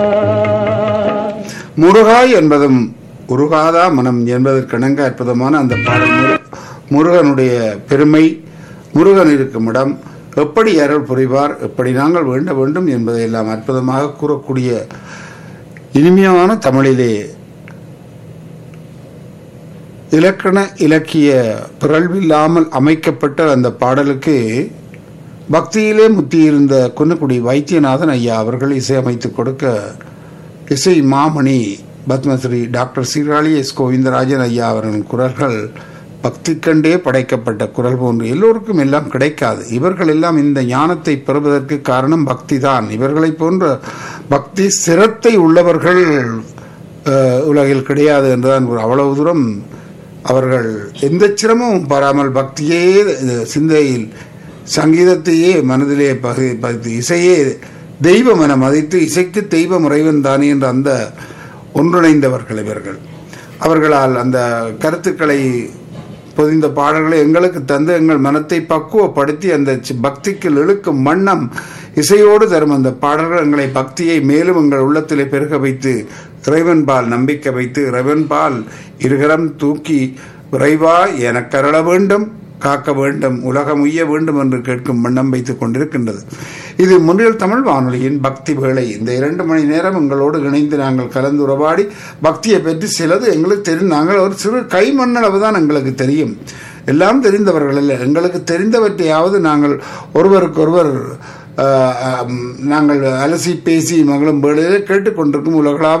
முருகாய் என்பதும் உருகாதா மனம் என்பதற்கிணங்க அற்புதமான அந்த பாடல் முரு- முருகனுடைய பெருமை முருகன் இருக்கும் இடம் எப்படி அருள் புரிவார் எப்படி நாங்கள் வேண்ட வேண்டும் என்பதை எல்லாம் அற்புதமாக கூறக்கூடிய இனிமையான தமிழிலே இலக்கண இலக்கிய பிறழ்வில்லாமல் அமைக்கப்பட்ட அந்த பாடலுக்கு பக்தியிலே முத்தியிருந்த குன்னக்குடி வைத்தியநாதன் ஐயா அவர்கள் இசையமைத்து கொடுக்க இசை மாமணி பத்மஸ்ரீ டாக்டர் சீராளி எஸ் கோவிந்தராஜன் ஐயா அவர்களின் குரல்கள் பக்தி கண்டே படைக்கப்பட்ட குரல் போன்று எல்லோருக்கும் எல்லாம் கிடைக்காது இவர்கள் எல்லாம் இந்த ஞானத்தை பெறுவதற்கு காரணம் பக்தி தான் இவர்களைப் போன்ற பக்தி சிரத்தை உள்ளவர்கள் அஹ், உலகில் கிடையாது என்றுதான் கூறு- அவ்வளவு தூரம் அவர்கள் எந்த சிரமமும் பாராமல் பக்தியே அஹ், சிந்தையில் சங்கீதத்தையே மனதிலே பகு பதித்து இசையே தெய்வம் என மதித்து இசைக்கு தெய்வம் இறைவன் தானே என்ற அந்த ஒன்றிணைந்தவர்கள் இவர்கள் அவர்களால் அந்த கருத்துக்களை பொதிந்த பாடல்களை எங்களுக்கு தந்து எங்கள் மனத்தை பக்குவப்படுத்தி அந்த சி- பக்திக்கு இழுக்கும் வண்ணம் இசையோடு தரும் அந்த பாடல்கள் எங்களை பக்தியை மேலும் எங்கள் உள்ளத்திலே பெருக வைத்து இறைவன் பால் நம்பிக்கை வைத்து இறைவன் பால் இருகரம் தூக்கி விரைவா எனக்கு அருள வேண்டும் காக்க வேண்டும் உலகம் உய்ய வேண்டும் என்று கேட்கும் வண்ணம் வைத்துக் கொண்டிருக்கின்றது இது முன்னில் தமிழ் வானொலியின் பக்தி வேளை இந்த இரண்டு மணி நேரம் எங்களோடு இணைந்து நாங்கள் கலந்துரையாடி பக்தியை பற்றி சிலது எங்களுக்கு தெரியும் நாங்கள் ஒரு சிறு கைமண்ணளவு தான் எங்களுக்கு தெரியும் எல்லாம் தெரிந்தவர்கள் அல்ல எங்களுக்கு தெரிந்தவற்றையாவது நாங்கள் ஒருவருக்கொருவர் ஆஹ், ஆஹ், நாங்கள் அலசி பேசி மகளும் வேளையில் கேட்டுக்கொண்டிருக்கும் உலகளாவ